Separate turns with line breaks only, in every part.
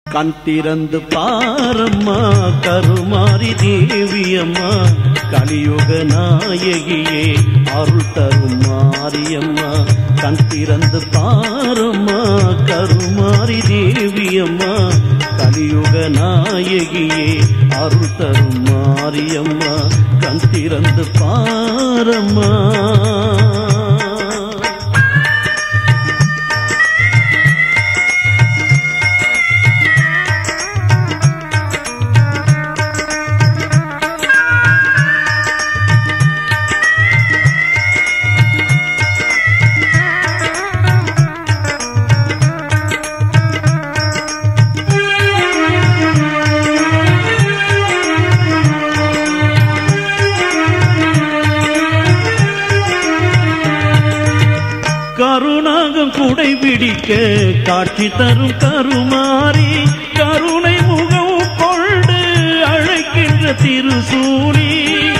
கண் திறந்து பாரம்மா கருமாரி தேவியம்மா கலியுக நாயகியே அருள் தரும் மாரியம்மா கண் திறந்து பாரம்மா கருமாரி தேவியம்மா கலியுக நாயகியே அருள் தரும் மாரியம்மா கண் திறந்து பாரம்மா கருணாகம் குடை பிடிக்க காட்சி தரும் கருமாறி கருணை முகம் கொண்டு அழைக்கின்ற திருசூலி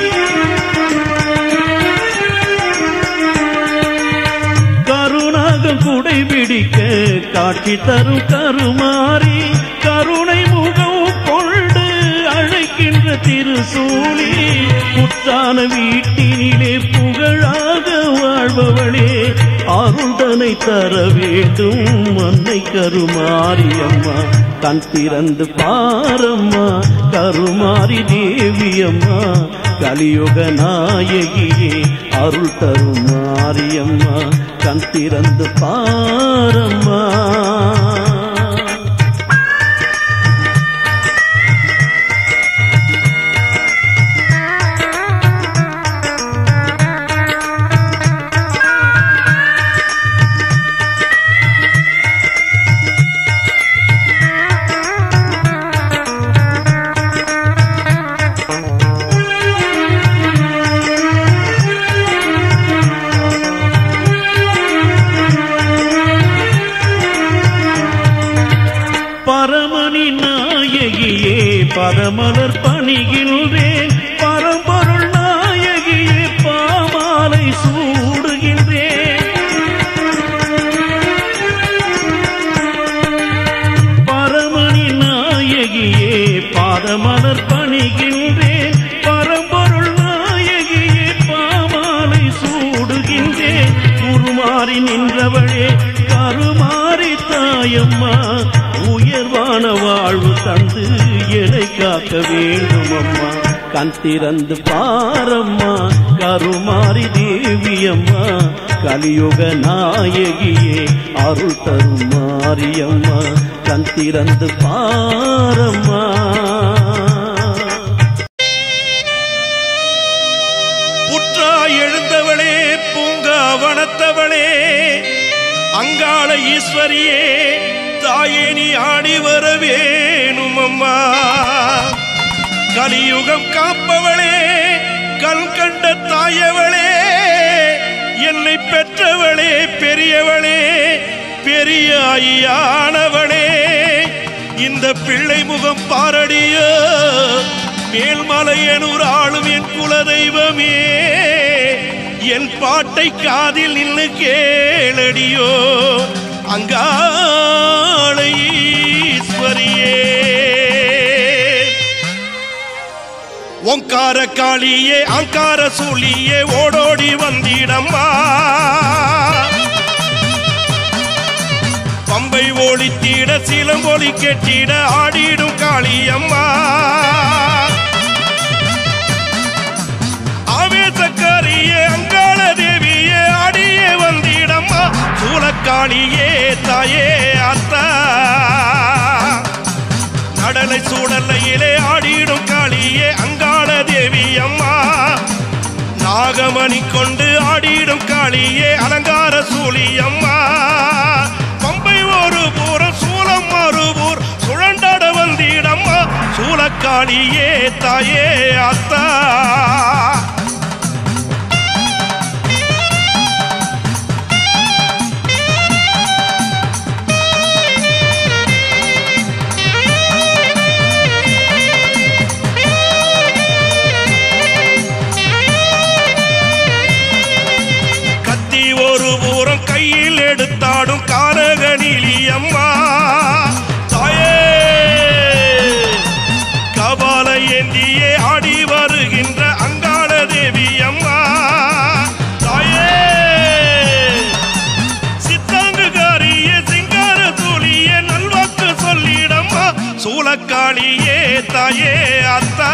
கருணாகம் குடை பிடிக்க காட்சி தரும் கருமாறி கருணை முகம் கொண்டு அழைக்கின்ற திருசூலி புத்தான வீட்டினிலே புகழாக வாழ்பவளே அருள்தனை தர வேண்டும் அன்னை கருமாரியம்மா கண் திறந்து பாரம்மா கருமாரி தேவியம்மா கலியுக நாயகியே அருள் தரும் மாரியம்மா கண் திறந்து பாரம்மா பரமணி நாயகியே பரமலர் பணிகின்றேன் பரம்பொருள் நாயகியே பாமாலை சூடுகின்றேன் பரமணி நாயகியே பாதமலர் பணிகின்றேன் பரம்பொருள் நாயகியே பாமாலை சூடுகின்றேன் உருமாறி நின்றவளே கருமாறி தாயம்மா உயர்வான வாழ்வு தந்து என்னை காக்க வேண்டும் அம்மா கண் திறந்து பாரம்மா கருமாரி தேவியம்மா கலியுக நாயகியே அருள் தரும் மாரியம்மா கண் திறந்து பாரம்மா
புற்றாய் எழுந்தவளே பூங்கா வனத்தவளே அங்காள ஈஸ்வரியே தாயே நீ ஆடி வர வேணும் அம்மா கலியுகம் காப்பவளே கண் கண்ட தாயவளே என்னை பெற்றவளே பெரியவளே பெரிய ஐயானவளே இந்த பிள்ளை முகம் பாரடியோ மேல்மலையனூர் ஆளும் என் குலதெய்வமே என் பாட்டை காதில் நின்று கேளடியோ அங்காள ஈஸ்வரியே ஓங்கார காளியே அங்கார சூழியே ஓடோடி வந்திடம்மா பம்பை ஒளித்திட சிலம்பொலி கெட்டிட ஆடிடும் காளியம்மா ஆவேசக்காரியே அங்காள தேவியே ஆடியே வந்திடம்மா சூலக்காளியே தாயே அத்தா கடலை சூடலையிலே ஆடிடும் காளியே அங்காள தேவி அம்மா நாகமணி கொண்டு ஆடிடும் காளியே அலங்கார சூழி அம்மா பம்பை ஒரு பூரம் சூலம் மறுபூர் சுழண்டாட வந்திடம்மா சூலக்காளியே தாயே அத்தா கத்தி ஒரு பூரம் கையில் எடுத்தாடும் காரகணிலி அம்மா தாயே சூலக்காளியே தாயே அத்தா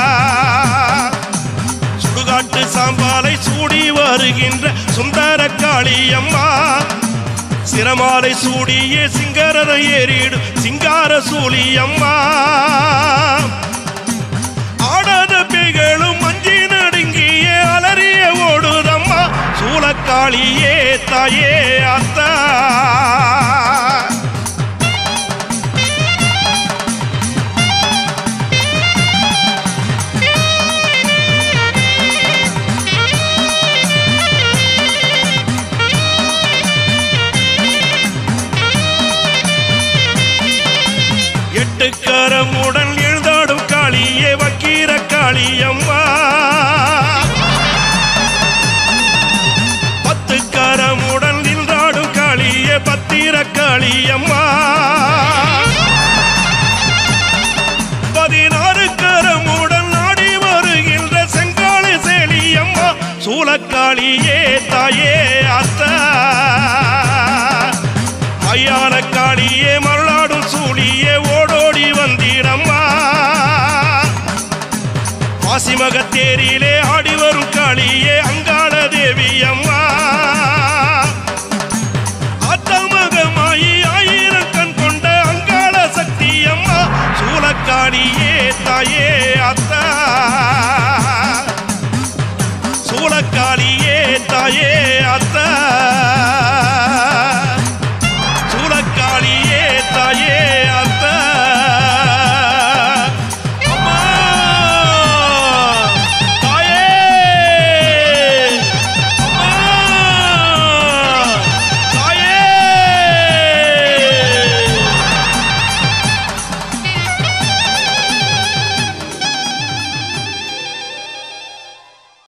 சுடுகாட்டு சாம்பாலை சூடி வருகின்ற சுந்தர காளியம்மா சிரமாலை சூடியே சிங்கரத ஏறிடும் சிங்கார சூழியம்மா ஆடாத பேய்களும் மஞ்சி நடுங்கியே அலறிய ஓடுதம்மா சூலக்காளியே தாயே அத்தா எட்டுக்கரமுடன் எழுந்தாடும் காளியே வக்கீர காளியம்மா பத்து கரமுடன் நின்றாடும் காளியே பத்திர காளியம்மா பதினாறு கரமுடன் நாடி வருகின்ற செங்காளி சேலியம்மா சூலக்காளியே தாயே அத்தா ஐயான காளியே மருளாடும் சூழியே ஓடோடி வந்திடம்மா வாசிமகத்தேரியிலே ஆடி வரும் காளியே அங்காள தேவி அம்மா அத்தமகமாயி ஆயிரம் கண் கொண்ட அங்காள சக்தி அம்மா சூலக்காளியே தாயே அத்தா சூலக்காளியே தாயே அத்தா